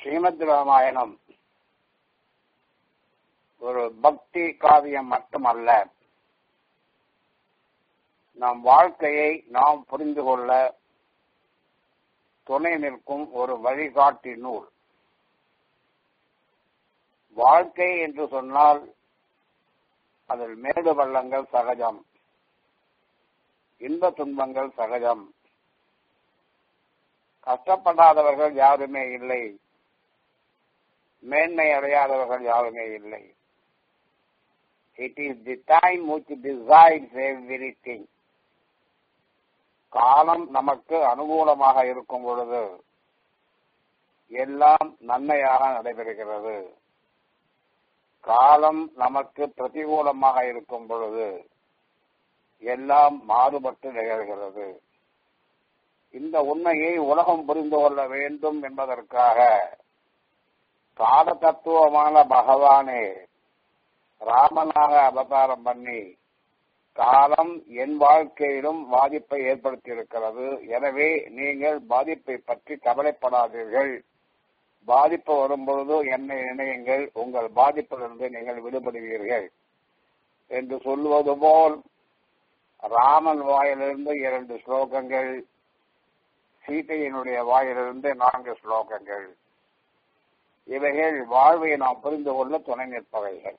ஸ்ரீமத் ராமாயணம் ஒரு பக்தி காவியம் மட்டுமல்ல நம் வாழ்க்கையை நாம் புரிந்து கொள்ள துணை நிற்கும் ஒரு வழிகாட்டி நூல் வாழ்க்கை என்று சொன்னால் அதில் மேடு பள்ளங்கள் சகஜம் இன்ப துன்பங்கள் சகஜம் கஷ்டப்படாதவர்கள் யாருமே இல்லை மேன்மை அடையாதவர்கள் யாருமே இல்லை it is the time which decides everything காலம் நமக்கு அனுகூலமாக இருக்கும் பொழுது எல்லாம் நன்மையாக நடைபெறுகிறது காலம் நமக்கு பிரதிகூலமாக இருக்கும் பொழுது எல்லாம் மாறுபட்டு நிகழ்கிறது இந்த உண்மையை உலகம் புரிந்து கொள்ள வேண்டும் என்பதற்காக கால தத்துவமான பகவானே ராமனாக அவதாரம் பண்ணி காலம் என் வாழ்க்கையிலும் பாதிப்பை ஏற்படுத்தி இருக்கிறது எனவே நீங்கள் பாதிப்பை பற்றி கவலைப்படாதீர்கள் பாதிப்பு வரும்பொழுது என்னை நினையுங்கள் உங்கள் பாதிப்பிலிருந்து நீங்கள் விடுபடுவீர்கள் என்று சொல்வது போல் ராமன் வாயிலிருந்து இரண்டு ஸ்லோகங்கள் சீதையினுடைய வாயிலிருந்து நான்கு ஸ்லோகங்கள் இவைகள் வாழ்வை நாம் புரிந்து கொள்ள துணை நிற்பவைகள்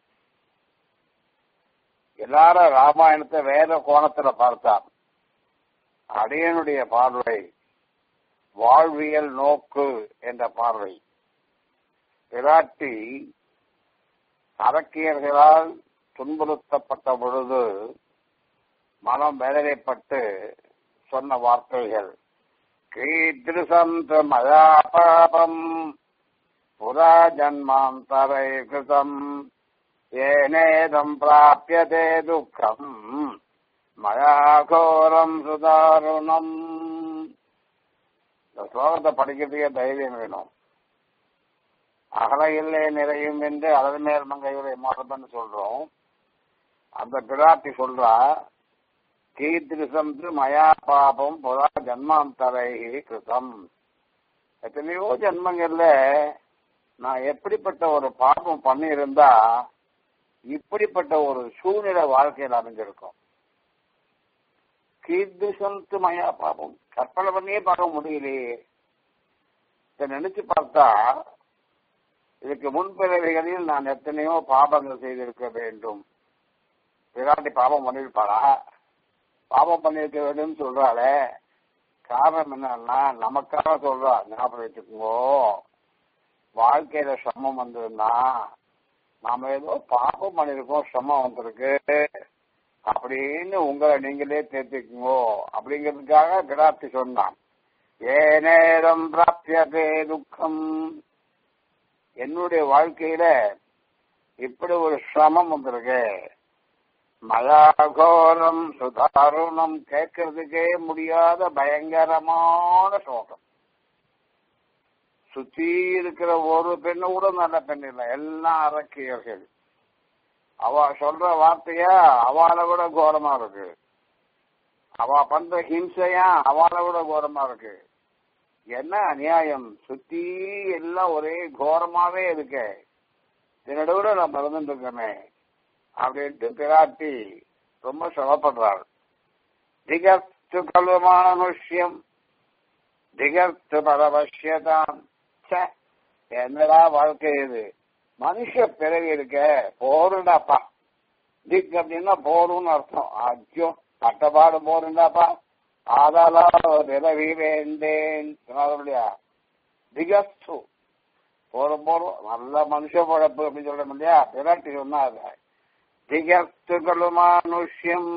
எல்லாரும் ராமாயணத்தை வேற கோணத்துல பார்த்தா அடியனுடைய பார்வை வாழ்வியல் நோக்கு என்ற பார்வை பிராட்டி அரக்கியர்களால் துன்புறுத்தப்பட்ட பொழுது மனம் வேதனைப்பட்டு சொன்ன வார்த்தைகள் கீதிருசம் மயா பாபம் புரா ஜன்மாந்தரை கிருதம் ஏனேதம் பிராபியதே துக்கம் மயா கோரம் சுதாருணம் இந்த ஸ்லோகத்தை படிக்கிறதுக்கே தைரியம் வேணும் அகல இல்லை நிறையும் என்று அதன் மேல் மங்கையுடைய மரபன்னு சொல்றோம் அந்த பிராட்டி சொல்றா கீர்த்திருசம் மயா பாபம் புதா ஜன்மாந்தரை கிருதம் எத்தனையோ ஜன்மங்கள்ல நான் எப்படிப்பட்ட ஒரு பாபம் பண்ணியிருந்தா இப்படிப்பட்ட ஒரு சூழ்நிலை வாழ்க்கையில் அமைஞ்சிருக்கும் கீர்த்திசந்து மயா பாபம் கற்பனை பண்ணியே பார்க்க முடியலையே இதை நினைச்சு பார்த்தா இதுக்கு முன்பிறவைகளில் நான் எத்தனையோ பாபங்கள் செய்திருக்க வேண்டும் விராட்டி பாபம் பண்ணிருப்பாரா பாபம் பண்ணிருக்க வேண்டும் சொல்றாளே காரணம் என்னன்னா நமக்காக சொல்றா ஞாபகம் வச்சுக்கோங்க வாழ்க்கையில சிரமம் வந்ததுன்னா நாம ஏதோ பாப்பம் பண்ணிருக்கோம் சிரமம் வந்திருக்கு அப்படின்னு உங்களை நீங்களே தேர்த்திக்குங்கோ அப்படிங்கிறதுக்காக கிராப்தி சொன்னான் ஏனேரம் பிராப்தியதே துக்கம் என்னுடைய வாழ்க்கையில இப்படி ஒரு சிரமம் வந்திருக்கு மயாகோரம் சுதாருணம் கேட்கறதுக்கே முடியாத பயங்கரமான சோகம் சுத்தி இருக்கிற ஒரு பெண்ணு கூட நல்ல பெண் இல்லை எல்லாம் அரக்கியர்கள் அவ சொல்ற வார்த்தையா அவளை விட கோரமா இருக்கு அவ பண்ற ஹிம்சையா அவளை விட கோரமா இருக்கு என்ன அநியாயம் சுத்தி எல்லாம் ஒரே கோரமாவே இருக்கு இதனோட நான் மறந்துட்டு இருக்கமே அப்படின்ட்டு பிராட்டி ரொம்ப சிரமப்படுறாள் திகஸ்து கல்வமானுஷ்யம் திகஸ்து பரவசியதான் என்னடா வாழ்க்கை இது மனுஷ பிறவி இருக்க போருண்டாப்பா திக் அப்படின்னா போரும்னு அர்த்தம் அஜோ பட்டபாடு போருண்டாப்பா ஆதாலா பிறவி வேண்டேன் இல்லையா திகஸ்து போரும் போரும் நல்ல மனுஷ பழப்பு அப்படின்னு சொல்ல இல்லையா பிராட்டி சொன்னா அது திகஸ்து மானுஷ்யம்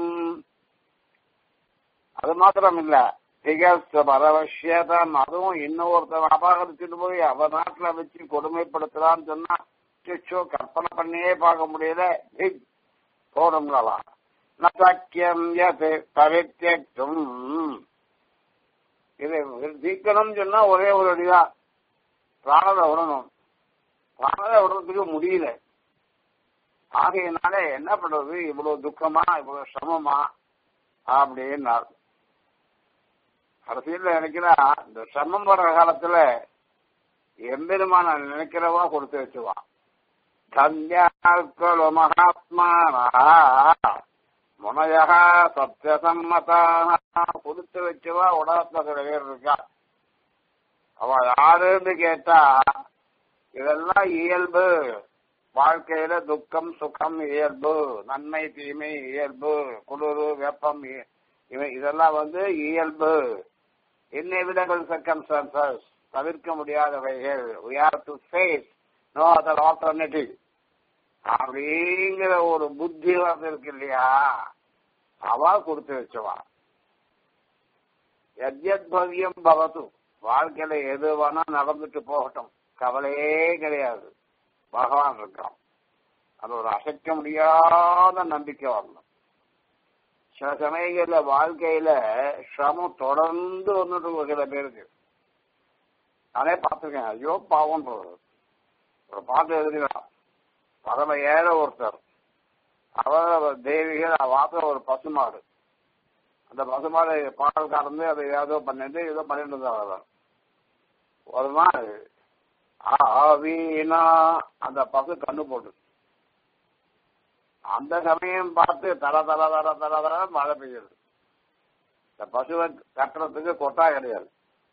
அது மாத்திரம் இல்ல திகஸ்து பரவசியதான் அதுவும் இன்னொருத்தன் அபாகரிச்சுட்டு போய் அவ நாட்டுல வச்சு கொடுமைப்படுத்தலான்னு சொன்னா சுச்சோ கற்பனை பண்ணியே பார்க்க முடியல திக் போடுங்களாம் நக்கியம் எது பரித்தேற்றும் இது தீக்கணும்னு சொன்னா ஒரே ஒரு அடிதான் பிராணத்தை விடணும் பிராணத்தை விடுறதுக்கு முடியல ஆகையினால என்ன பண்றது இவ்வளவு துக்கமா இவ்வளவு சிரமமா அப்படின்னார் கடைசியில் நினைக்கிறா இந்த சிரமம் வர்ற காலத்துல எம்பெருமான நினைக்கிறவா கொடுத்து வச்சுவான் தன்யாக்களு மகாத்மானா முனையா சத்தியசம்மதா கொடுத்து வச்சுவா உலகத்துல சில பேர் இருக்கா அவ யாருன்னு கேட்டா இதெல்லாம் இயல்பு வாழ்க்கையில துக்கம் சுகம் இயல்பு நன்மை தீமை இயல்பு குளிர் வெப்பம் இ- இவை இதெல்லாம் வந்து இயல்பு இன்னெவிடபிள் சர்க்கம்ஸ்டான்சஸ் தவிர்க்க முடியாதவைகள் we have to face no other alternative அப்படிங்கிற ஒரு புத்தி வந்து இருக்கு இல்லையா அவ கொடுத்து வச்சவா எத்யத் பவ்யம் பவது வாழ்க்கையில எது வேணா நடந்துட்டு போகட்டும் கவலையே கிடையாது பகவான் இருக்கான் அது ஒரு அசைக்க முடியாத நம்பிக்கை வரணும் சில சமயங்கள்ல வாழ்க்கையில சிரமம் தொடர்ந்து வந்துட்டு இருக்கும் சில பேருக்கு நானே பார்த்திருக்கேன் ஐயோ பாவம் ஒரு பாட்டு எழுதுகிறான் பரம ஏழை ஒருத்தர் அவர் தேவிகள் வாச ஒரு பசுமாடு அந்த பசுமாடு பால் கறந்து அதை ஏதோ பண்ணிட்டு ஏதோ பண்ணிட்டு இருந்தார் அவர் ஒரு நாள் ஆவீனா அந்த பசு கண்ணு போட்டு அந்த சமயம் பார்த்து தர தர தர தர தர மழை பெய்யுது இந்த பசுவை கட்டுறதுக்கு கொட்டா கிடையாது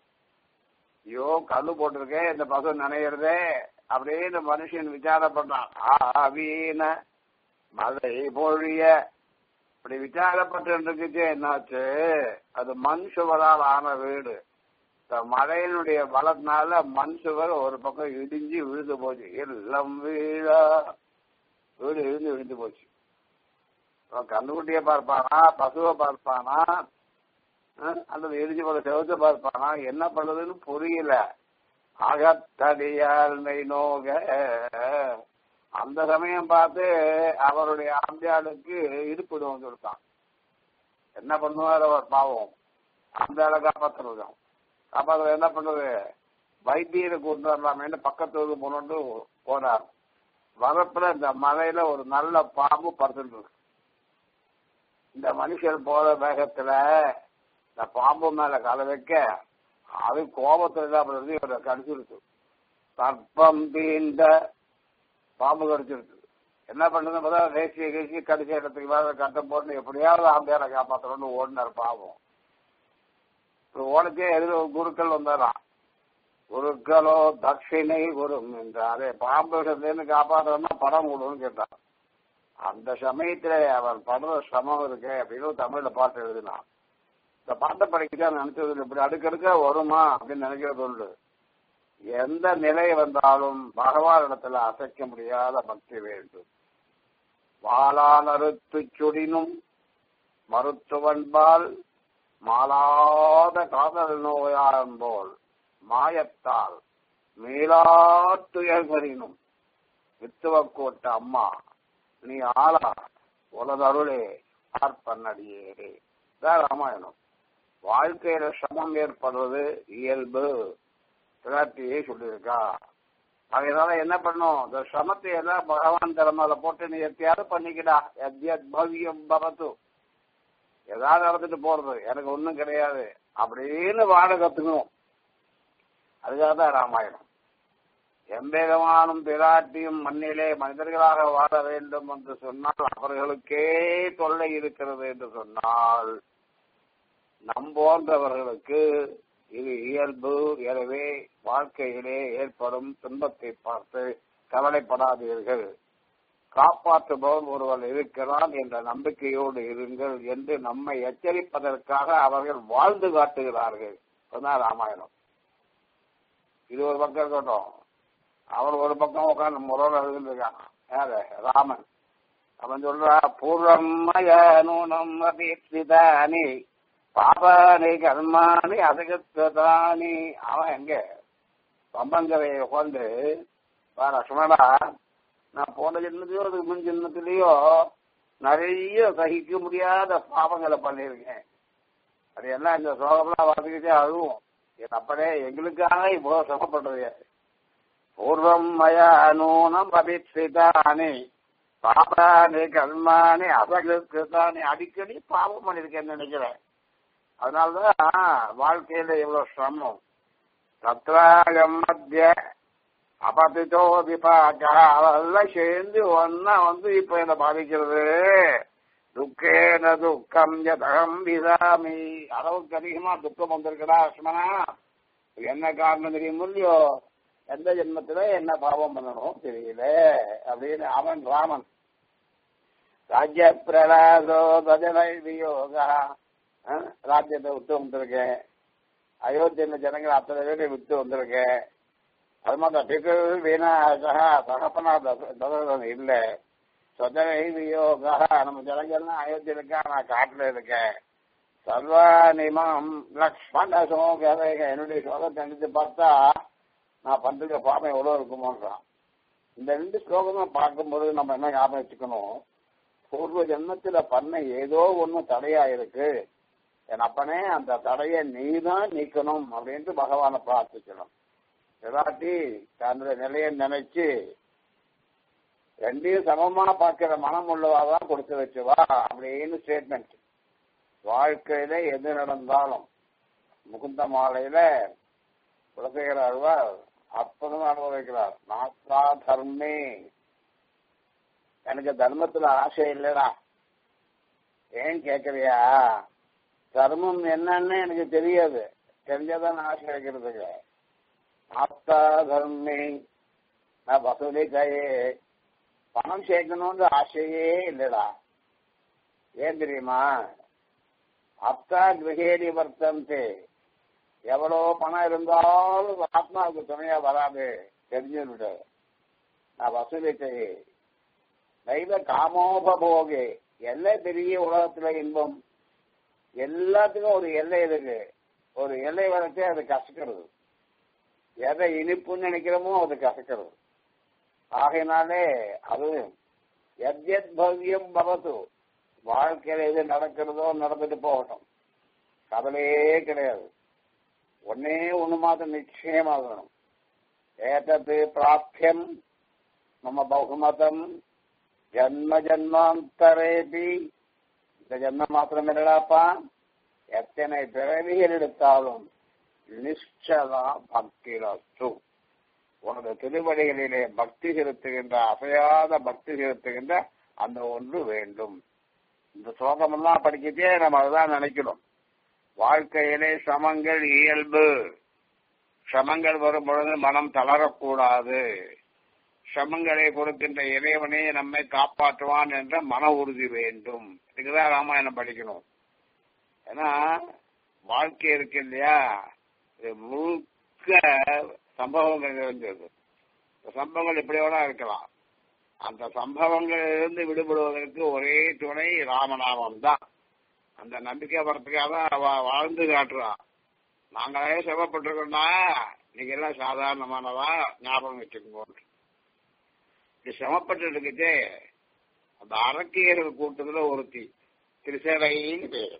ஐயோ கண்ணு போட்டிருக்கேன் இந்த பசு நினைக்கிறதே அப்படின்னு மனுஷன் விசாரம் பண்றான் ஆவீன மழை பொழிய இப்படி விசாரப்பட்டு இருக்குச்சு என்னாச்சு அது மண் சுவரால் ஆன வீடு இந்த மழையினுடைய பலத்தினால மண் சுவர் ஒரு பக்கம் இடிஞ்சு விழுந்து போச்சு எல்லாம் வீழா வீடு இழுந்து விழுந்து போச்சு அவன் கண்ணுக்குட்டியை பார்ப்பானா பசுவை பார்ப்பானா அஹ், அல்லது இடிஞ்சு போல செவத்தை பார்ப்பானா என்ன பண்றதுன்னு புரியல அகத்தடியால் நோக அந்த சமயம் பார்த்து அவருடைய ஆம்பியாளுக்கு இடுப்பு வந்து கொடுத்தான் என்ன பண்ணுவார் அவர் பாவம் ஆம்பியாளை காப்பாற்றுறதும் காப்பாற்ற என்ன பண்றது வைத்தியரை கொண்டு வரலாமேன்னு பக்கத்து ஊருக்கு போனோண்டு போனார் வரப்புல இந்த மலையில ஒரு நல்ல பாம்பு படுத்துட்டு இருக்கு இந்த மனுஷன் போற வேகத்துல இந்த பாம்பு மேல கால வைக்க அது கோபத்துல தான் இருந்து இவரை கடிச்சிருக்கு சர்ப்பம் தீண்ட பாம்பு கடிச்சிருக்கு என்ன பண்ணுது பார்த்தா ரேசிய கீசி கடிச்ச இடத்துக்கு மேல கட்டம் போட்டு எப்படியாவது ஆம்பியாரை காப்பாற்றணும்னு ஓடினார் பாவம் இப்ப ஓடச்சே எதிர ஒரு குருக்கள் வந்தாராம் குருக்களோ தட்சிணை குரும் என்றாரே பாம்பு விஷயத்துலேருந்து காப்பாற்றணும்னா படம் கொடுன்னு கேட்டான் அந்த சமயத்துல அவர் படுற சிரமம் இருக்கு அப்படின்னு தமிழ்ல பாட்டு எழுதினான் இந்த பாட்டை படிக்கிட்டா நினைச்சது இப்படி அடுக்கடுக்க வருமா அப்படின்னு நினைக்கிறது உண்டு எந்த நிலை வந்தாலும் பகவான் இடத்துல அசைக்க முடியாத பக்தி வேண்டும் வாளால் அறுத்து சுடினும் மருத்துவன்பால் மாளாத காதல் நோயாளன் போல் மாயத்தால் மீளாத்துயர்கரினும் வித்துவக்கோட்ட அம்மா நீ ஆளா உலதருளே ஆர்ப்பன்னடியேரே இதான் ராமாயணம் வாழ்க்கையில சிரமம் ஏற்படுவது இயல்பு பிராட்டியே சொல்லியிருக்கா அதனால என்ன பண்ணும் இந்த சிரமத்தை எல்லாம் பகவான் திறமையில போட்டு நீ எத்தையாவது பண்ணிக்கிடா எத்யத் பவ்யம் பவத்து ஏதாவது நடந்துட்டு போறது எனக்கு ஒண்ணும் கிடையாது அப்படின்னு வாழ கத்துக்கணும் அதுக்காக தான் ராமாயணம் எம்பெருமானும் பிராட்டியும் மண்ணிலே மனிதர்களாக வாழ வேண்டும் என்று சொன்னால் அவர்களுக்கே தொல்லை இருக்கிறது என்று சொன்னால் நம் போன்றவர்களுக்கு இது இயல்பு எனவே வாழ்க்கையிலே ஏற்படும் துன்பத்தை பார்த்து கவலைப்படாதீர்கள் காப்பாற்றுபவன் ஒருவர் இருக்கிறான் என்ற நம்பிக்கையோடு இருங்கள் என்று நம்மை எச்சரிப்பதற்காக அவர்கள் வாழ்ந்து காட்டுகிறார்கள் அதுதான் ராமாயணம் இது ஒரு பக்கம் இருக்கட்டும் அவர் ஒரு பக்கம் உட்காந்து முரோட எழுதிருக்கான் யாரு ராமன் அவன் சொல்றா பூர்வமய நூனம் அபீட்சிதானி பாபானி கர்மானி அதுகத்தானி அவன் எங்க பம்பங்கரையை உட்காந்து வா லக்ஷ்மணா நான் போன ஜென்மத்திலயோ அதுக்கு முன் ஜென்மத்திலேயோ நிறைய சகிக்க முடியாத பாவங்களை பண்ணியிருக்கேன் அது எல்லாம் இந்த சோகம்லாம் வாசிக்கிட்டே அழுவோம் என் அப்பனே எங்களுக்காக இப்போ சிரமப்படுறது பூர்வம் மயா நூனம் அபிப்சிதானி பாபானி கர்மானி அபகிருத்தானி அடிக்கடி பாவம் பண்ணிருக்கேன்னு நினைக்கிறேன் அதனாலதான் வாழ்க்கையில இவ்வளவு சிரமம் தத்ராயம் மத்திய அபதிதோ விபாக்கா அதெல்லாம் சேர்ந்து ஒன்னா வந்து இப்ப என்ன பாதிக்கிறது துக்கேன துக்கம் யதகம் விதாமி அளவுக்கு அதிகமா துக்கம் வந்திருக்கடா லட்சுமணா என்ன காரணம் தெரியும் இல்லையோ எந்த ஜென்மத்துல என்ன பாவம் பண்ணணும் தெரியல அப்படின்னு அவன் ராமன் ராஜ்ய பிரலாதோ பஜனை வியோகா ராஜ்யத்தை விட்டு வந்திருக்கேன் அயோத்தியில ஜனங்கள் அத்தனை பேரை விட்டு வந்திருக்கேன் அது மாதிரி பிதர் வீணாசா தகப்பனா தசரதன் இல்லை சொதனை வியோகா நம்ம ஜனங்கள்லாம் அயோத்தியில இருக்கா நான் காட்டுல இருக்கேன் சர்வானிமம் லக்ஷ்மண சோகரேக என்னுடைய சோகத்தை நினைச்சு பார்த்தா நான் பண்ற பாவம் எவ்வளவு இருக்குமோன்றான் இந்த ரெண்டு ஸ்லோகமும் பார்க்கும்போது நம்ம என்ன ஞாபகம் வச்சுக்கணும் பூர்வ ஜென்மத்துல பண்ண ஏதோ ஒண்ணு தடையா இருக்கு என் அப்பனே அந்த தடையை நீதான் நீக்கணும் அப்படின்ட்டு பகவானை பிரார்த்திக்கணும் இல்லாட்டி தன்னுடைய நிலையை நினைச்சு ரெண்டையும் சமமா பார்க்கிற மனம் உள்ளவாதான் கொடுத்து வச்சுவா அப்படின்னு ஸ்டேட்மெண்ட் வாழ்க்கையில எது நடந்தாலும் முகுந்த மாலையில குலசேகர அழ்வார் அற்புதமா அனுபவிக்கிறார் நாஸ்தா தர்மே எனக்கு தர்மத்துல ஆசை இல்லடா ஏன் கேக்குறியா தர்மம் என்னன்னு எனக்கு தெரியாது தெரிஞ்சதான் ஆசை வைக்கிறதுக்கு நாஸ்தா தர்மே நான் வசூலிக்கையே பணம் சேர்க்கணும்னு ஆசையே இல்லடா ஏன் தெரியுமா அத்தா கிரகேடி வர்த்தந்தே எவ்வளோ பணம் இருந்தாலும் ஆத்மாவுக்கு துணையா வராது தெரிஞ்சுட்டு நான் வசூலித்தை தெய்வ காமோபபோகே எல்லை பெரிய உலகத்துல இன்பம் எல்லாத்துக்கும் ஒரு எல்லை இருக்கு ஒரு எல்லை வரைச்சே அது கசக்கிறது எதை இனிப்புன்னு நினைக்கிறோமோ அது கசக்கிறது ஆகையினாலே அது எத்யத் பவ்யம் பவத்து வாழ்க்கையில எது நடக்கிறதோ நடந்துட்டு போகட்டும் கவலையே கிடையாது ஒன்னே ஒண்ணு மாத்திரம் நிச்சயமாகணும் ஏதத்து பிராப்தியம் நம்ம பகுமதம் ஜன்ம ஜன்மாந்தரேபி இந்த ஜன்மம் மாத்திரம் இல்லடாப்பா எத்தனை பிறவிகள் எடுத்தாலும் நிச்சலா பக்தி ரஸ்து உனது திருவடிகளிலே பக்தி செலுத்துகின்ற அசையாத பக்தி செலுத்துகின்ற அந்த ஒன்று வேண்டும் இந்த சோகமெல்லாம் படிக்கத்தே நம்ம அதுதான் நினைக்கணும் வாழ்க்கையிலே சமங்கள் இயல்பு சமங்கள் வரும் பொழுது மனம் தளரக்கூடாது சமங்களை கொடுக்கின்ற இறைவனே நம்மை காப்பாற்றுவான் என்ற மன உறுதி வேண்டும் இதுக்குதான் ராமாயணம் படிக்கணும் ஏன்னா வாழ்க்கை இருக்கு இல்லையா இது முழுக்க சம்பவங்கள் நிறைஞ்சது சம்பவங்கள் இப்படியோட இருக்கலாம் அந்த சம்பவங்களிலிருந்து விடுபடுவதற்கு ஒரே துணை ராமநாமம் தான் அந்த நம்பிக்கை வரத்துக்காக தான் அவ வாழ்ந்து காட்டுறான் நாங்களே சிரமப்பட்டிருக்கோம்னா நீங்க எல்லாம் சாதாரணமானவா ஞாபகம் வச்சுக்கோங்க இது சிரமப்பட்டு இருக்குச்சே அந்த அரக்கியர்கள் கூட்டத்துல ஒருத்தி திருசேரைன்னு பேரு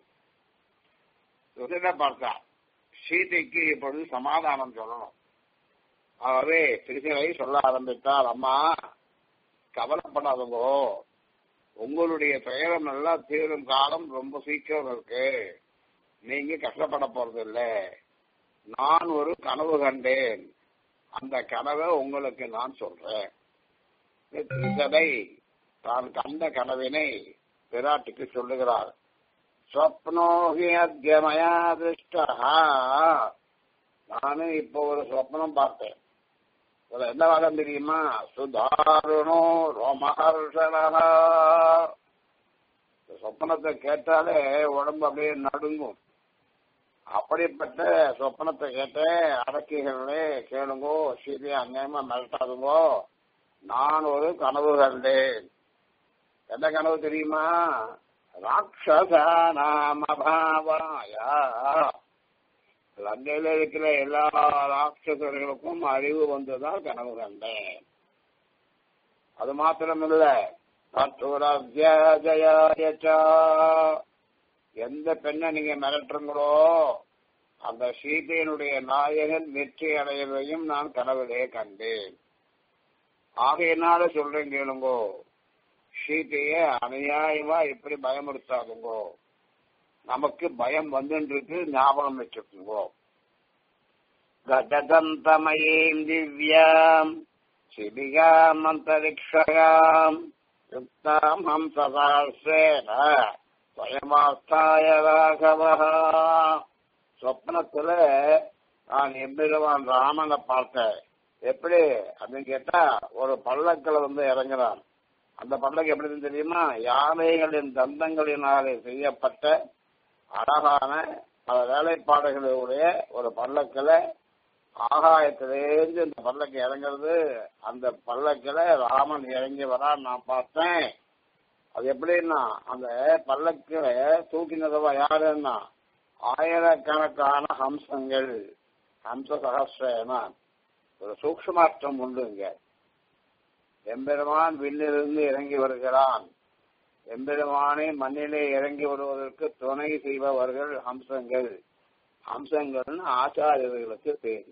சுசில பார்த்தா சீதைக்கு இப்பொழுது சமாதானம் சொல்லணும் ஆகவே திருசேரை சொல்ல ஆரம்பித்தால் அம்மா கவலைப்படாதவோ உங்களுடைய துயரம் எல்லாம் தீரும் காலம் ரொம்ப சீக்கிரம் இருக்கு நீங்க கஷ்டப்பட போறது இல்ல நான் ஒரு கனவு கண்டேன் அந்த கனவை உங்களுக்கு நான் சொல்றேன் திருசடை தான் கண்ட கனவினை பிராட்டுக்கு சொல்லுகிறார் ஸ்வப்னோகி அத்தியமயா திருஷ்டா நானும் இப்போ ஒரு சொப்னம் பார்த்தேன் இதுல என்ன வாதம் தெரியுமா சுதாருணோ ரோமஹர்ஷனா சொப்பனத்தை கேட்டாலே உடம்பு அப்படியே நடுங்கும் அப்படிப்பட்ட சொப்பனத்தை கேட்ட அடக்கிகளே கேளுங்கோ சீதையா அந்நியமா மிரட்டாதுங்கோ நான் ஒரு கனவு கண்டேன் என்ன கனவு தெரியுமா ராட்சசானாமபாவாயா லங்கையில இருக்கிற எல்லா ராட்சசர்களுக்கும் அழிவு வந்ததால் கனவு கண்டேன் அது மாத்திரமில்ல ஜயாயச்சா எந்த பெண்ணை நீங்க மிரட்டுறீங்களோ அந்த சீதையினுடைய நாயகன் வெற்றி அடைவதையும் நான் கனவிலே கண்டேன் ஆகையினால சொல்றேன் கேளுங்கோ சீதைய அநியாயமா எப்படி பயமுறுத்தாதுங்கோ நமக்கு பயம் வந்துருக்கு ஞாபகம் வச்சுக்கோங்கோ கடதந்தமயேம் திவ்யாம் சிபிகாமந்தரிக்ஷகாம் யுக்தாம் ஹம்சதாசேன ஸ்வயமாஸ்தாய ராகவா சொப்னத்துல நான் எம்பெருமான் ராமனை பார்த்தேன் எப்படி அப்படின்னு கேட்டா ஒரு பல்லக்கில் வந்து இறங்குறான் அந்த பல்லக்கு எப்படி தெரியுமா யானைகளின் தந்தங்களினாலே செய்யப்பட்ட அழகான பல வேலைப்பாடுகளுடைய ஒரு பல்லக்கில் ஆகாயத்திலேருந்து இந்த பல்லக்கு இறங்குறது அந்த பல்லக்கில் ராமன் இறங்கி வரான் நான் பார்த்தேன் அது எப்படின்னா அந்த பல்லக்கில தூக்கினதவா யாருன்னா ஆயிரக்கணக்கான ஹம்சங்கள் ஹம்ச சகசிரேனா ஒரு சூக்ஷ்மார்த்தம் உண்டு இங்க எம்பெருமான் விண்ணிலிருந்து இறங்கி வருகிறான் எம்பெருமானை மண்ணிலே இறங்கி வருவதற்கு துணை செய்பவர்கள் ஹம்சங்கள் ஹம்சங்கள்னு ஆச்சாரியர்களுக்கு பேர்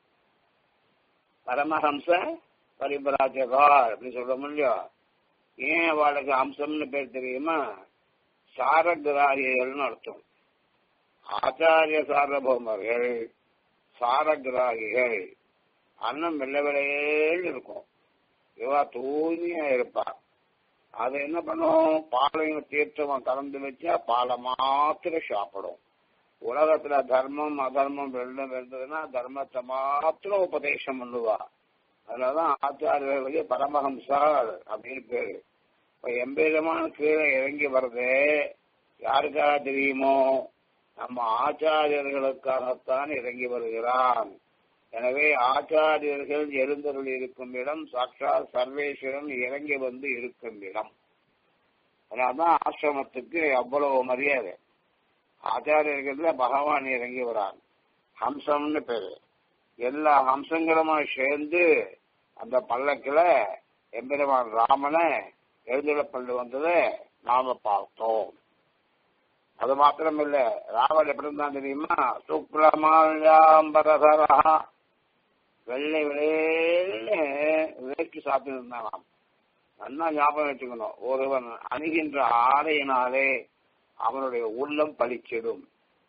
பரமஹம்ச பரிபராஜகார் அப்படி சொல்ல முடியும் ஏன் அவளுக்கு ஹம்சம்னு பேர் தெரியுமா சாரகிராகிகள்னு அர்த்தம் ஆச்சாரிய சார்வபௌமர்கள் சாரகிராகிகள் அன்னம் வெள்ளை வெள்ளையேன்னு இருக்கும் இவா தூய்மையா இருப்பா அது என்ன பண்ணும் பாலையும் தீர்த்தமும் கலந்து வச்சா பாலை மாத்திரம் சாப்பிடும் உலகத்துல தர்மம் அதர்மம் ரெண்டும் இருந்ததுன்னா தர்மத்தை மாத்திரம் உபதேசம் பண்ணுவா அதனாலதான் ஆச்சாரியர்களுக்கு பரமஹம்சார் அப்படின்னு பேரு இப்ப எம்பெருமான கீழே இறங்கி வர்றது யாருக்காக தெரியுமோ நம்ம ஆச்சாரியர்களுக்காகத்தான் இறங்கி வருகிறான் எனவே ஆச்சாரியர்கள் எழுந்தருள் இருக்கும் இடம் சாட்சாத் சர்வேஸ்வரன் இறங்கி வந்து இருக்கும் இடம் அதனால்தான் ஆசிரமத்துக்கு அவ்வளவு மரியாதை ஆச்சாரியர்கள்ல பகவான் இறங்கி வரான் ஹம்சம்னு பேரு எல்லா ஹம்சங்களுமா சேர்ந்து அந்த பல்லக்கில எம்பெருமான் ராமனை எழுந்துள்ளப்பள்ளி வந்ததை நாம பார்த்தோம் அது மாத்திரம் இல்ல ராவன் எப்படி இருந்தான் தெரியுமா சுக்ரமால்யாம்பரதரா வெள்ளை விளையல்னு வேட்கி சாப்பிட்டு இருந்தானாம் நல்லா ஞாபகம் வச்சுக்கணும் ஒருவன் அணுகின்ற ஆடையினாலே அவனுடைய உள்ளம் பளிச்சிடும்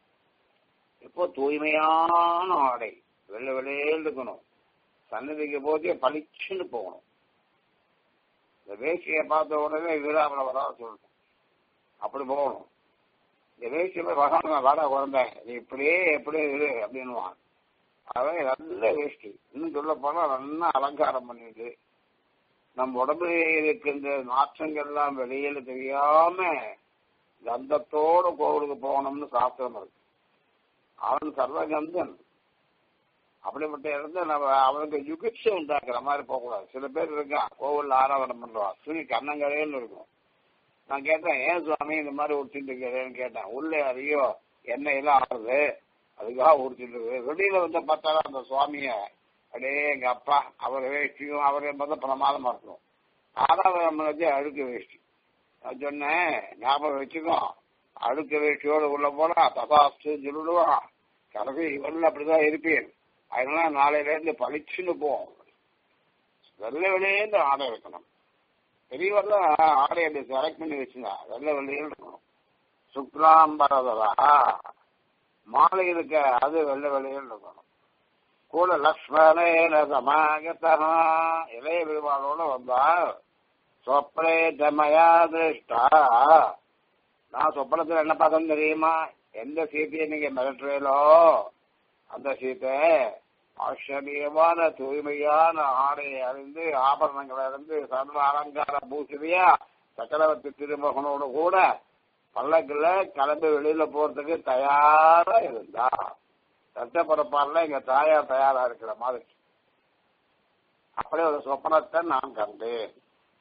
இப்போ தூய்மையான ஆடை வெள்ளை வெளியேன்னு இருக்கணும் சன்னதிக்கு போதே பளிச்சுன்னு போகணும் இந்த வேஷ்டியை பார்த்த உடனே வீராபுர வரா சொல்லணும் அப்படி போகணும் இந்த வேஷ்டியில பகவான் வாடா குழந்தை நீ இப்படியே எப்படி இரு அப்படின்னுவான் அவன் நல்ல வேஷ்டி இன்னும் சொல்ல போனா நல்லா அலங்காரம் பண்ணிட்டு நம்ம உடம்புல இருக்கின்ற நாற்றங்கள்லாம் வெளியில தெரியாம கந்தத்தோட கோவிலுக்கு போகணும்னு சாஸ்திரம் இருக்கு அவன் சர்வகந்தன் அப்படிப்பட்ட இடத்துல நம்ம அவனுக்கு யுகிட்சை உண்டாக்குற மாதிரி போகக்கூடாது சில பேர் இருக்கான் கோவில்ல ஆராதனம் பண்றான் துணி கண்ணங்கரையன்னு இருக்கும் நான் கேட்டேன் ஏன் சுவாமி இந்த மாதிரி உடுத்திட்டு இருக்கிறேன்னு கேட்டேன் உள்ளே அறியோ எண்ணெய் எல்லாம் ஆடுது அதுக்காக உடுத்திட்டு இருக்கு வெளியில வந்து பார்த்தாலும் அந்த சுவாமிய அப்படியே எங்க அப்பா அவர் வேஷ்டியும் அவரே பார்த்தா பிரமாதமா இருக்கும் ஆராதனம் பண்ணது அழுக்கு வேஷ்டி நான் சொன்னேன் ஞாபகம் வச்சுக்கோ அழுக்கு வேஷ்டியோட உள்ள போனா தபாஸ்து சொல்லிடுவான் கடைசி இவரில் அப்படிதான் இருப்பேன் அதனால நாளையில இருந்து பளிச்சுன்னு போவோம் வெள்ளை வெளியேந்து ஆடை வைக்கணும் பெரியவர்ல ஆடை அப்படி செலக்ட் பண்ணி வச்சுங்க வெள்ளை வெளியில் இருக்கணும் சுக்லாம்பரதா மாலை இருக்க அது வெள்ளை வெளியில் இருக்கணும் கூட லக்ஷ்மணேன சமாகத்தா இளைய பெருமாளோட வந்தால் சொப்பனே தமயா திருஷ்டா நான் சொப்பனத்தில் என்ன பார்த்தேன்னு தெரியுமா எந்த சீத்தையை நீங்க மிரட்டுறீங்களோ அந்த சீத்தை ஆச்சரியமான தூய்மையான ஆடையை அறிந்து ஆபரணங்களை அறிந்து சர்வ அலங்கார பூசிரியா சக்கரவர்த்தி திருமகனோடு கூட பல்லக்குல கிளம்பி வெளியில போறதுக்கு தயாரா இருந்தா சட்டப்பரப்பாடுல எங்க தாயார் தயாரா இருக்கிற மாதிரி அப்படி ஒரு சொப்பனத்தை நான் கண்டேன்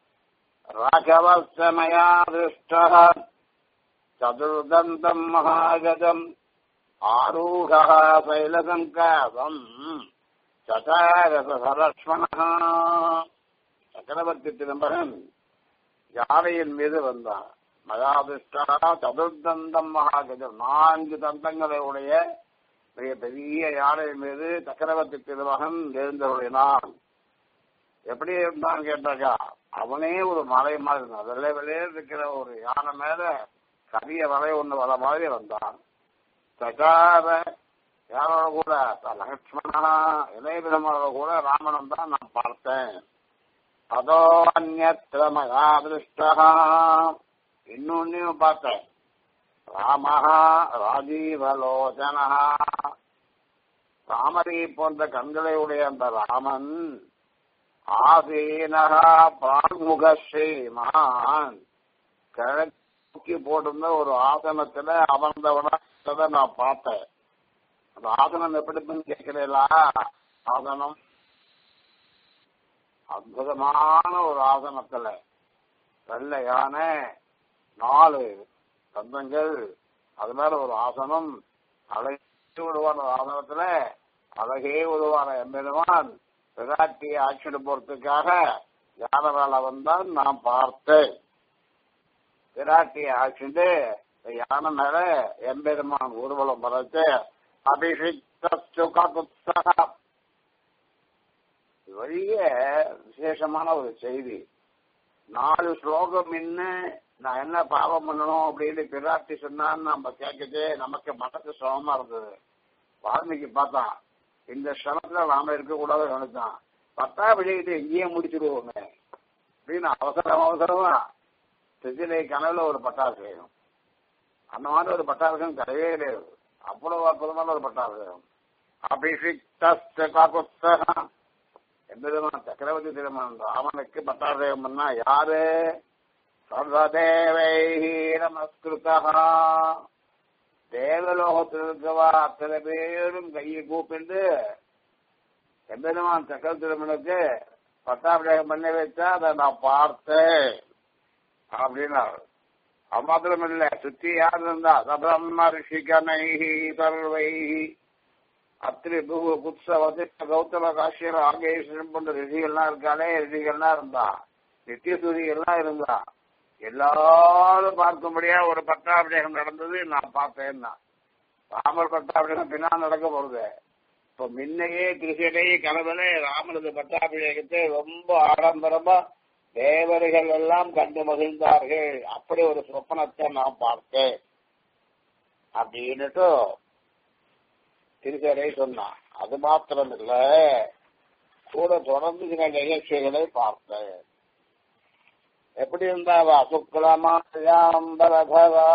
ராகவஸ்தமயா திருஷ்ட சதுர்தந்தம் மகாகதம் ஆரூக சைலசங்காதம் சதாரசலக்ஷ்மண சக்கரவர்த்தி திரும்பகன் யானையின் மீது வந்தான் மகாதிஷ்டா சதுர்தந்தம் மகாகஜம் நான்கு தந்தங்களை உடைய மிக பெரிய யானை மீது சக்கரவர்த்தி திருமகன் எழுந்தருளினான் எப்படி இருந்தான் கேட்டாக்கா அவனே ஒரு மலை மாதிரி இருந்தான் வெள்ளை வெள்ளையே இருக்கிற ஒரு யானை மேல கரிய மலை ஒண்ணு வர மாதிரி வந்தான் சகார யாரோட கூட லக்ஷ்மணா இளையபிரமோட கூட ராமனும் தான் நான் பார்த்தேன் அதோ அந்நத்திர மகாதிருஷ்டா இன்னொன்னையும் பார்த்தேன் ராமஹா ராஜீவலோச்சனா ராமரை போன்ற கண்களை உடைய அந்த ராமன் ஆசீனகா பிராங்முக ஸ்ரீமான் கிழக்கு போட்டிருந்த ஒரு ஆசனத்துல அமர்ந்தவன நான் பார்த்தேன் அந்த ஆசனம் எப்படி கேட்கிறீங்களா ஆசனம் அற்புதமான ஒரு ஆசனத்துல வெள்ளையான நாலு தந்தங்கள் அது மேல ஒரு ஆசனம் அழகே உருவான ஒரு ஆசனத்துல அழகே உருவான எம்பெருமான் விராட்டியை ஆட்சியிட போறதுக்காக யானை வந்தான் நான் பார்த்தேன் விராட்டியை ஆட்சிண்டு யானை மேல எம்பெருமான் ஊர்வலம் பறச்சு அபிஷிக்த வழிய விசேஷமான ஒரு செய்தி நாலு ஸ்லோகம் இன்ன நான் என்ன பாவம் பண்ணணும் அப்படின்னு பிராட்டி சொன்னான்னு நம்ம கேட்குது நமக்கு மனசு சிரமமா இருந்தது வால்மீகி பார்த்தான் இந்த ஸ்தலத்துல நாம இருக்கக்கூடாது நினைச்சான் பத்தா விஜயத்தை இங்கேயே முடிச்சிடுவோங்க அப்படின்னு அவசரம் அவசரமா திருச்சிலை கனவுல ஒரு பட்டாபிஷேகம் அந்த மாதிரி ஒரு பட்டாபிஷேகம் கிடையவே கிடையாது அவ்வளவு அற்புதமான ஒரு பட்டாபிஷேகம் அபிஷிக்தம் எம்பெருமான் சக்கரவர்த்தி திருமணம் ராமனுக்கு பட்டாபிஷேகம் பண்ணா யாரு சர்வதேவை நமஸ்கிருதா தேவலோகத்தில் இருக்கவா அத்தனை பேரும் கையை கூப்பிண்டு எம்பெருமான் சக்கர திருமணத்துக்கு பட்டாபிஷேகம் பண்ணி வச்சா அதை நான் பார்த்தேன் அப்படின்னாரு அம்மாத்திரம் இல்ல சுத்தி யார் இருந்தா சபிரம்ம ரிஷிகனை சர்வை அத்திரி புகு புத்ச வசிஷ்ட கௌதம காஷ்யர் ஆகேஸ்வரன் போன்ற ரிஷிகள்லாம் இருக்காளே ரிஷிகள்லாம் இருந்தா நித்திய சூரியெல்லாம் இருந்தா எல்லாரும் பார்க்கும்படியா ஒரு பட்டாபிஷேகம் நடந்தது நான் பார்த்தேன்னா ராமர் பட்டாபிஷேகம் பின்னால் நடக்க போறது இப்ப முன்னையே கிருஷ்ணனை கனவுல ராமனது பட்டாபிஷேகத்தை ரொம்ப ஆடம்பரமா தேவர்கள் எல்லாம் கண்டு மகிழ்ந்தார்கள் அப்படி ஒரு சொப்பனத்தை நான் பார்த்தேன் அப்படின்னுட்டு திருச்சரை சொன்னான் அது மாத்திரம் இல்ல கூட தொடர்ந்து சில நிகழ்ச்சிகளை பார்த்தேன் எப்படி இருந்தாவா சுக்லமால்யாம்பரதவா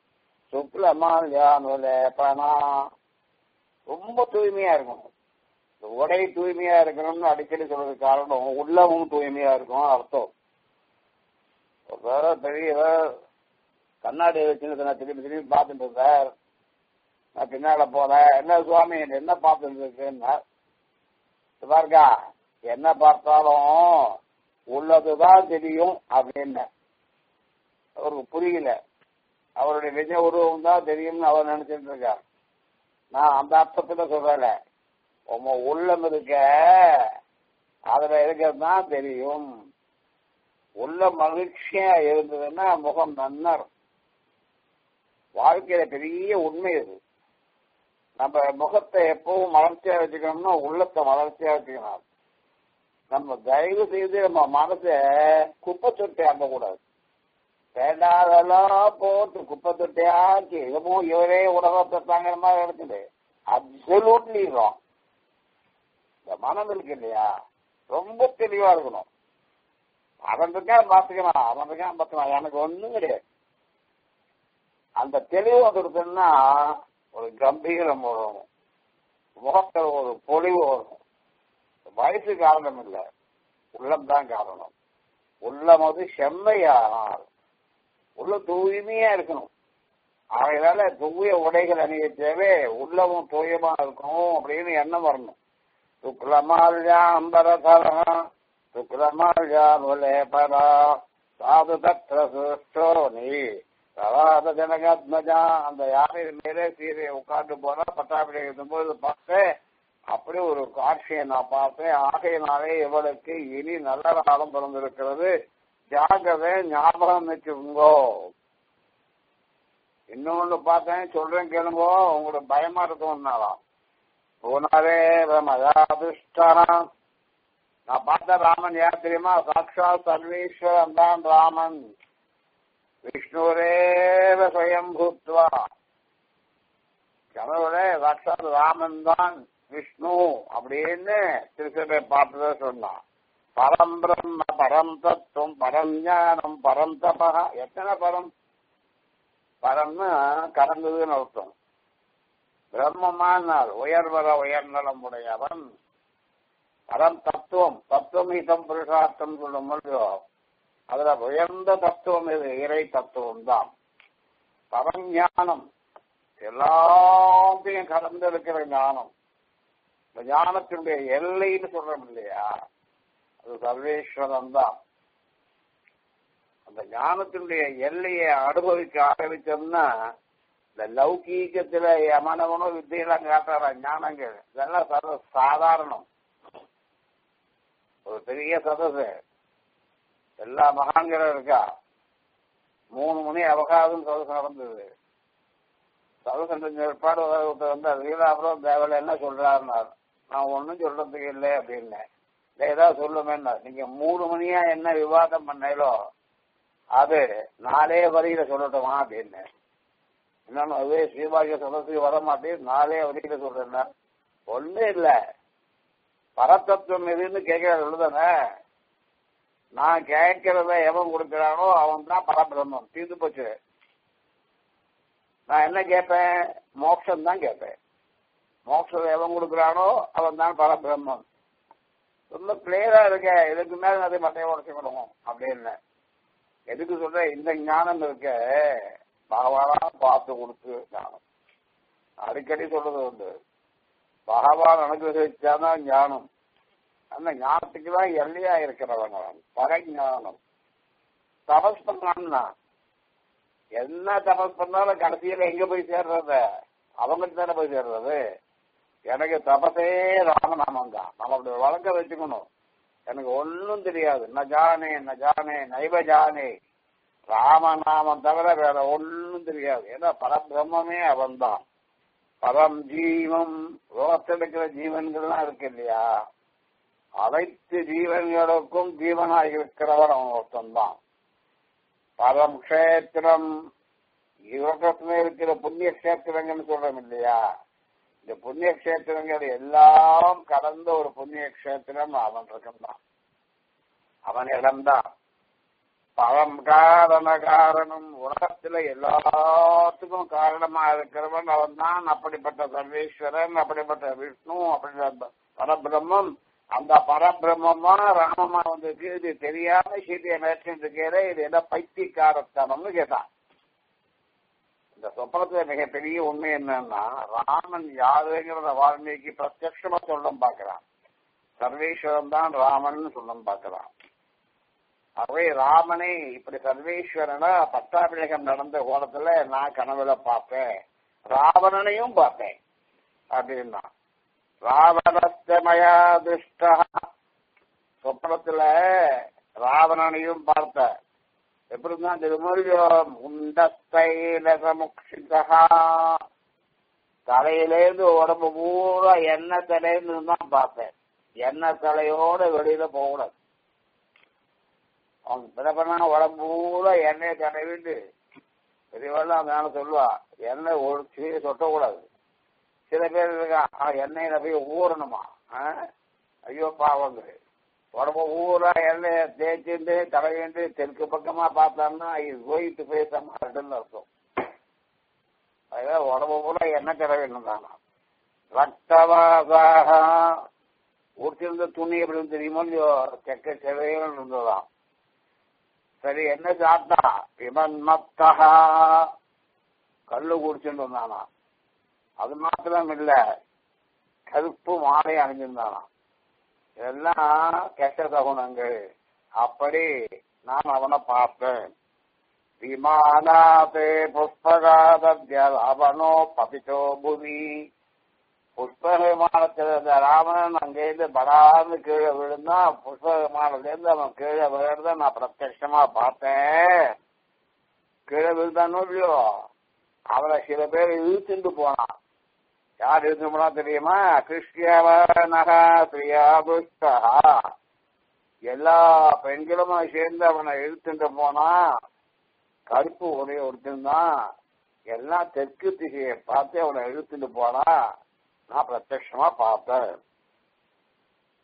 சுக்லமால்யானுலேபனா ரொம்ப தூய்மையா இருக்கணும் இந்த உடை தூய்மையா இருக்கணும்னு அடிக்கடி சொல்றது காரணம் உள்ளமும் தூய்மையா இருக்கும் அர்த்தம் வேற பெரியவர் கண்ணாடி வச்சுன்னு நான் திரும்பி திரும்பி பார்த்துட்டு இருந்தார் நான் பின்னால போறேன் என்ன சுவாமி என்ன பார்த்துட்டு இருக்குன்னா பாருக்கா என்ன பார்த்தாலும் உள்ளதுதான் தெரியும் அப்படின்னு அவருக்கு புரியல அவருடைய நிஜ உருவம் தான் தெரியும்னு அவர் நினைச்சிட்டு இருக்கார் நான் அந்த அர்த்தத்துல சொல்லல உங்க உள்ளம் இருக்க அதுல இருக்கிறது தான் தெரியும் உள்ள மகிழ்ச்சியா இருந்ததுன்னா முகம் நன்னர் வாழ்க்கையில பெரிய உண்மை இது நம்ம முகத்தை எப்பவும் மலர்ச்சியா வச்சுக்கணும்னா உள்ளத்தை மலர்ச்சியா வச்சுக்கணும் நம்ம தயவு செய்து நம்ம மனசை குப்பை தொட்டி கூடாது வேண்டாதெல்லாம் போட்டு குப்பை தொட்டியாச்சு இதுவும் இவரே உலகத்தை தாங்கிற மாதிரி இருக்குது அப்சல்யூட்லி ராங் இந்த மனம் இருக்கு இல்லையா ரொம்ப தெளிவா இருக்கணும் அவன் இருக்கான் பார்த்துக்கலாம் அவன் இருக்கான் பார்த்துக்கலாம் எனக்கு ஒண்ணும் கிடையாது அந்த தெளிவு வந்துடுதுன்னா ஒரு கம்பீரம் வரும் முகத்தில் ஒரு பொலிவு வரும் வயசு காரணம் இல்லை உள்ளம் தான் காரணம் உள்ளம் வந்து செம்மையானால் உள்ள தூய்மையா இருக்கணும் அதனால தூய உடைகள் அணிய தேவை உள்ளமும் தூயமா இருக்கணும் அப்படின்னு எண்ணம் வரணும் சுக்லமால்யாம்பரதரா சுக்லமால்யாமுலேபரா சாது தத்ர சுஷ்டோனி சவாத ஜனகாத்மஜா அந்த யானை மேலே சீரையை உட்கார்ந்து போனா பட்டாபிஷேகம் போது பார்த்தேன் அப்படி ஒரு காட்சியை நான் பார்த்தேன் ஆகையினாலே இவளுக்கு இனி நல்ல காலம் பிறந்திருக்கிறது ஜாகிரதை ஞாபகம் வச்சுக்கோங்கோ இன்னொன்னு பார்த்தேன் சொல்றேன் கேளுங்கோ உங்களுக்கு பயமா இருக்கும்னாலாம் போனாரே மகாதுஷ்டரம் நான் பார்த்த ராமன் யார் தெரியுமா சாட்சாத் சர்வேஸ்வரன் தான் ராமன் விஷ்ணுரேவ ஸ்வயம் பூத்வா கனவுல சாட்சாத் ராமன் தான் விஷ்ணு அப்படின்னு திருச்சபை பார்த்தத சொன்னான் பரம் பிரம்ம பரம் தத்துவம் பரம் ஞானம் பரம் தபா எத்தனை பரம் பரம்னு கடந்ததுன்னு அர்த்தம் பிரம்மமானார் உயர்வர உயர்நலம் உடையவன் பரம் தத்துவம் தத்துவம் ஹிதம் புருஷார்த்தம் சொல்லும் பொழுது அதுல உயர்ந்த தத்துவம் இது இறை தத்துவம் தான் பரஞானம் எல்லாத்தையும் கடந்து இருக்கிற ஞானம் இந்த ஞானத்தினுடைய எல்லைன்னு சொல்றோம் இல்லையா அது சர்வேஸ்வரன் தான் அந்த ஞானத்தினுடைய எல்லையை அனுபவிக்க ஆரம்பிச்சோம்னா இந்த லௌகீகத்துல யமனவனும் வித்தியெல்லாம் காட்டுற ஞானங்கள் இதெல்லாம் சர்வ சாதாரணம் ஒரு பெரிய சதசு எல்லா மகான்களும் இருக்கா மூணு மணி அவகாசம் சதசு நடந்தது சதசு செஞ்ச ஏற்பாடு ஒருத்தர் வந்து வீராபுரம் தேவையில்ல என்ன சொல்றாருன்னாரு நான் ஒன்றும் சொல்றதுக்கு இல்லை அப்படின்னேன் இல்லை ஏதாவது சொல்லுமேன்னா நீங்க மூணு மணியா என்ன விவாதம் பண்ணீங்களோ அது நாலே வரியில சொல்லட்டுமா அப்படின்னு இன்னொன்னு அதுவே ஸ்ரீபாகிய சதத்துக்கு வர மாட்டேன் நாலே வரியில சொல்றேன்னா ஒன்றும் இல்லை பரத்தத்துவம் எதுன்னு கேட்கறது உள்ளதானே நான் கேட்கிறத எவன் கொடுக்கிறானோ அவன் தான் பரபிரம்மம் தீர்ந்து போச்சு நான் என்ன கேட்பேன் மோட்சம் தான் கேட்பேன் மோட்சம் எவன் கொடுக்கிறானோ அவன் தான் பரபிரம்மம் ரொம்ப கிளியரா இருக்க இதுக்கு மேல அதை மட்டையை உடச்சு கொடுக்கும் அப்படின்னு எதுக்கு சொல்ற இந்த ஞானம் இருக்க பகவானா பார்த்து கொடுத்து ஞானம் அடிக்கடி சொல்றது உண்டு பகவான் அனுகிரகிச்சாதான் ஞானம் அந்த ஞானத்துக்கு தான் எல்லையா இருக்கிறவன் அவன் பரஞானம் தபஸ் பண்ணான்னா என்ன தபஸ் பண்ணாலும் கடைசியில எங்க போய் சேர்றது அவங்கிட்ட தானே போய் சேர்றது எனக்கு தபசே ராமநாமம் தான் நம்ம அப்படி வழக்க வச்சுக்கணும் எனக்கு ஒன்னும் தெரியாது ந ஜானே ந ஜானே நைவ ஜானே ராமநாமம் தவிர வேற ஒன்னும் தெரியாது ஏன்னா பரபிரம்மே அவன்தான் பரம் ஜீவம் லோகத்தில் இருக்கிற ஜீவன்கள்லாம் இருக்கு இல்லையா அனைத்து ஜீவன்களுக்கும் ஜீவனாக இருக்கிறவர் அவன் ஒருத்தன் தான் பரம் கஷேத்திரம் யுகத்துல இருக்கிற புண்ணிய கஷேத்திரங்கள்னு சொல்றோம் இல்லையா இந்த புண்ணிய கஷேத்திரங்கள் எல்லாம் கடந்த ஒரு புண்ணிய கஷேத்திரம் அவன் இருக்கான் அவன் இடம்தான் பரம் காரண காரணம் உலகத்துல எல்லாத்துக்கும் காரணமா இருக்கிறவன் அவன் தான் அப்படிப்பட்ட சர்வேஸ்வரன் அப்படிப்பட்ட விஷ்ணு அப்படிப்பட்ட பரபிரம்மம் அந்த பரபிரம்மமா ராமமா வந்திருக்கு இது தெரியாம சீதையை மேற்கொண்டு இருக்கே இது என்ன பைத்தியக்காரத்தனம்னு கேட்டான் இந்த சொப்பனத்துல மிகப்பெரிய உண்மை என்னன்னா ராமன் யாருங்கிறத வால்மீகி பிரத்யட்சமா சொல்லம் பார்க்கிறான் சர்வேஸ்வரன் தான் ராமன் சொல்லம் பார்க்கிறான் ஆகவே ராமனை இப்படி சர்வேஸ்வரனா பட்டாபிஷேகம் நடந்த கோலத்துல நான் கனவுல பார்ப்பேன் ராவணனையும் பார்ப்பேன் அப்படின்னா ராவணஸ்தமயா திருஷ்டா சொப்பனத்துல ராவணனையும் பார்த்த எப்படி தான் திருமொழியோம் உண்டஸ்தைலசமுக்ஷிதா தலையிலேருந்து உடம்பு பூரா எண்ணெய் தலையிலிருந்து தான் பார்த்தேன் எண்ணெய் தலையோட வெளியில போகக்கூடாது அவன் பிறப்பனா உடம்பு பூரா எண்ணெயை தடவிட்டு பெரியவெல்லாம் மேல சொல்லுவா எண்ணெய் ஒரு சீரை சொட்டக்கூடாது சில பேர் இருக்கா எண்ணெயில போய் ஊறணுமா ஐயோ பாவங்க உடம்பு ஊரா எண்ணெயை தேய்ச்சிட்டு தடவிட்டு தெற்கு பக்கமா பார்த்தான்னா இது கோயிட்டு பேச மாட்டேன்னு அர்த்தம் அதாவது உடம்பு பூரா எண்ணெய் தடவிடணும் தானா ரத்தவாசாக ஊற்றிருந்த துணி எப்படி தெரியுமோ இல்லையோ செக்க செவையில் இருந்ததாம் சரி என்ன சாப்பிட்டா விமன் மத்தகா கல்லு குடிச்சுட்டு வந்தானா அது மாத்திரம் இல்ல கருப்பு மாலை அணிஞ்சிருந்தானா இதெல்லாம் கெட்ட தகுணங்கள் அப்படி நான் அவனை பார்த்தேன் விமானாதே புஷ்பகாதத்யல் அவனோ பதிச்சோ புவி புஷ்ப விமானத்தில் இருந்த ராமன் அங்கேருந்து படார்னு கீழே விழுந்தா புஷ்ப விமானத்திலேருந்து அவன் கீழே விழுறத நான் பிரத்யட்சமா பார்த்தேன் கீழே விழுந்தானோ இல்லையோ அவனை சில பேர் இழுத்துட்டு போனான் யார் இழுத்து போனா தெரியுமா கிறிஸ்டியவனகா பிரியா புஷ்டா எல்லா பெண்களும் சேர்ந்து அவனை இழுத்துட்டு போனா கருப்பு உடைய ஒருத்தந்தான் எல்லாம் தெற்கு திசையை பார்த்து அவனை இழுத்துட்டு போனா நான் பிரத்யமா பார்த்தேன்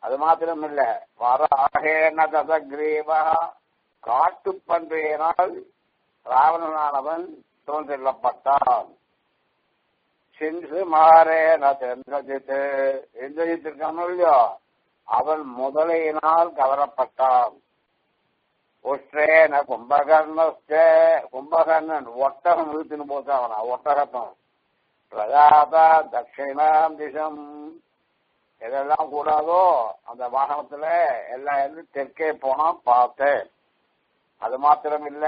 அது மாத்திரம் இல்ல வராகேன ததகிரீவா காட்டுப்பன்றியினால் ராவணனானவன் தோன்றில்லப்பட்டான் சென்று மாறேன சென்றஜித்து இந்திரஜித் இருக்கானோ இல்லையோ அவன் முதலையினால் கவரப்பட்டான் உஷ்ரேன கும்பகர்ணஸ்ட கும்பகர்ணன் ஒட்டகம் இழுத்துன்னு போச்சான் அவனா ஒட்டகத்தம் பிரஜாதா தட்சிணாம் திசம் எதெல்லாம் கூடாதோ அந்த வாகனத்துல எல்லாம் இருந்து தெற்கே போனா பார்த்தேன் அது மாத்திரம் இல்ல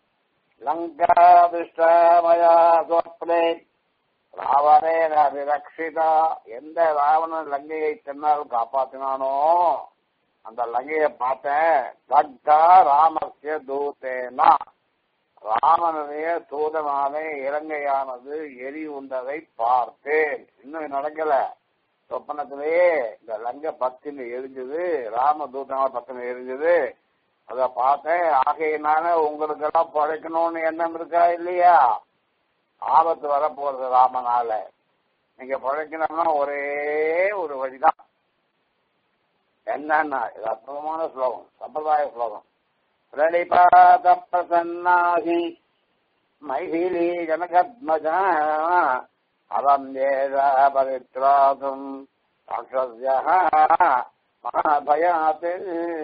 லங்காதிஷ்டமயா சொப்னே ராவணேன விரக்ஷிதா எந்த ராவணன் லங்கையை தென்னால் காப்பாத்தினானோ அந்த லங்கையை பார்த்தேன் தக்தா ராமஸ்ய தூதேனா ராமனுடைய தூதனாலே இலங்கையானது எரி உண்டதை பார்த்தேன் இன்னும் நடக்கல சொப்பனத்திலேயே இந்த லங்க பத்தின எரிஞ்சது ராம தூதனால பத்தின எரிஞ்சது அத பார்த்தேன் ஆகையினால உங்களுக்கு எல்லாம் பழைக்கணும்னு எண்ணம் இருக்கா இல்லையா ஆபத்து வரப்போறது ராமனால நீங்க பழைக்கணும்னா ஒரே ஒரு வழிதான் என்னன்னா இது அற்புதமான ஸ்லோகம் சம்பிரதாய ஸ்லோகம் பிரணிபாத பிரசன்னாகி மைதிலி ஜனகத்மஜா அவந்தேத பரித்ராதும் ராட்சஸ்ய மகாபயாத்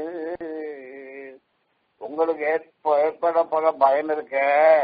உங்களுக்கு ஏற்ப ஏற்பட போல பயம் இருக்க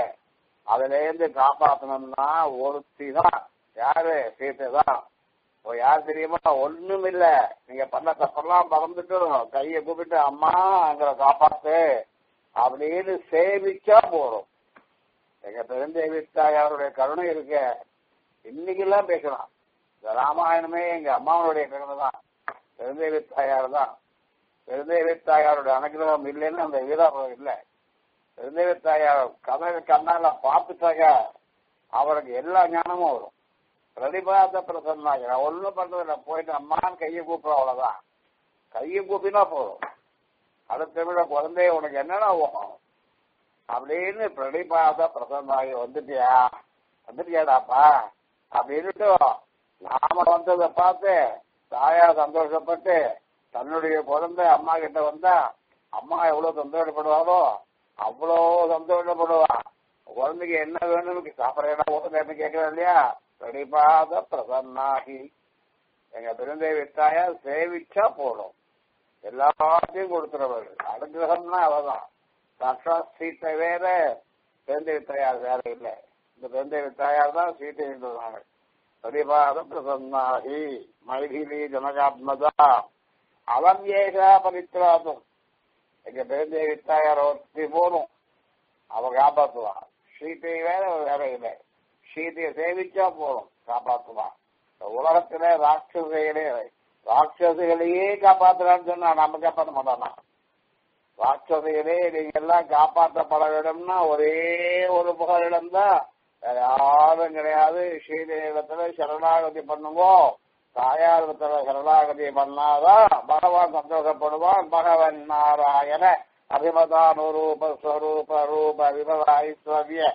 அதுல இருந்து காப்பாத்தணும்னா ஒருத்தி தான் யாரு சீத்தை தான் இப்போ யார் தெரியுமா ஒண்ணும் இல்ல நீங்க பண்ண தப்பெல்லாம் மறந்துட்டு கையை கூப்பிட்டு அம்மா எங்களை காப்பாத்து அப்படின்னு சேவிச்சா போதும் எங்க பெருந்தேவி தாயாருடைய கருணை இருக்க இன்னைக்கெல்லாம் பேசலாம் இந்த ராமாயணமே எங்க அம்மாவுடைய கருணை தான் பெருந்தேவி தாயார் தான் பெருந்தேவி தாயாருடைய அனுகிரகம் இல்லைன்னு அந்த வீராபுரம் இல்லை பெருந்தேவி தாயார் கதை கண்ணால பார்த்துட்டாங்க அவருக்கு எல்லா ஞானமும் வரும் பிரதிபாத பிரசன்னாக நான் ஒண்ணும் பண்றதில்ல போயிட்டு அம்மான்னு கையை கூப்பிடும் அவ்வளவுதான் கையை கூப்பினா போதும் அடுத்த விட குழந்தைய உனக்கு என்னென்ன ஓகம் அப்படின்னு பிரதிபாத பிரசன்னாகி வந்துட்டியா வந்துட்டியாடாப்பா அப்படின்னுட்டு நாம வந்ததை பார்த்து தாயா சந்தோஷப்பட்டு தன்னுடைய குழந்தை அம்மா கிட்ட வந்தா அம்மா எவ்வளவு சந்தோஷப்படுவாரோ அவ்வளோ சந்தோஷப்படுவா குழந்தைக்கு என்ன வேணும்னு சாப்பிட்றேன்னா ஓட்டுன்னு கேட்கறா இல்லையா பிரணிபாத பிரசன்னாகி எங்க பெருந்தேவி தாயா சேவிச்சா போடும் எல்லாத்தையும் கொடுத்துறவர் அனுகிரகம்னா அவதான் சாட்சாத் சீத்தை வேற பெருந்தேவி தாயார் வேற இல்லை இந்த பெருந்தேவி தாயார் தான் சீத்தை சொல்றாங்க பிரணிபாத பிரசன்னாகி மைதிலி ஜனகாத்மதா அவன் ஏகா பரித்ராதும் எங்க பெருந்தேவி தாயார் ஒருத்தி போதும் அவ காப்பாத்துவா சீத்தை வேற வேற இல்லை சீதையை சேவிச்சா போதும் காப்பாத்துவான் உலகத்துல ராட்சசிகளே ராட்சசிகளையே காப்பாத்துறான்னு சொன்னா நம்ம காப்பாற்ற மாட்டானா ராட்சசிகளே நீங்க எல்லாம் காப்பாற்றப்பட வேண்டும்னா ஒரே ஒரு புகலிடம் தான் வேற யாரும் கிடையாது சீதை இடத்துல சரணாகதி பண்ணுங்கோ தாயார் இடத்துல சரணாகதி பண்ணாதான் பகவான் சந்தோஷப்படுவான் பகவன் நாராயண அபிமதானுரூப ஸ்வரூப ரூப விபவ ஐஸ்வர்ய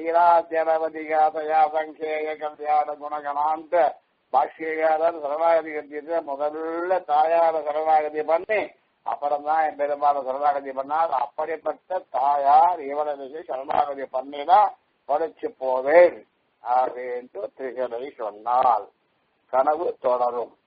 ஸ்ரீராஜனவதிகாதயா சங்கேய கல்யாண குணகணான்ட்டு பாஷ்யகாரர் சரணாகதி கட்டிட்டு முதல்ல தாயார சரணாகதி பண்ணி அப்புறம் தான் என் பெரும்பாலும் சரணாகதி பண்ணால் அப்படிப்பட்ட தாயார் இவரது சரணாகதி பண்ணிதான் படிச்சு போவேன் அப்படின்ட்டு திகழை சொன்னால் கனவு தொடரும்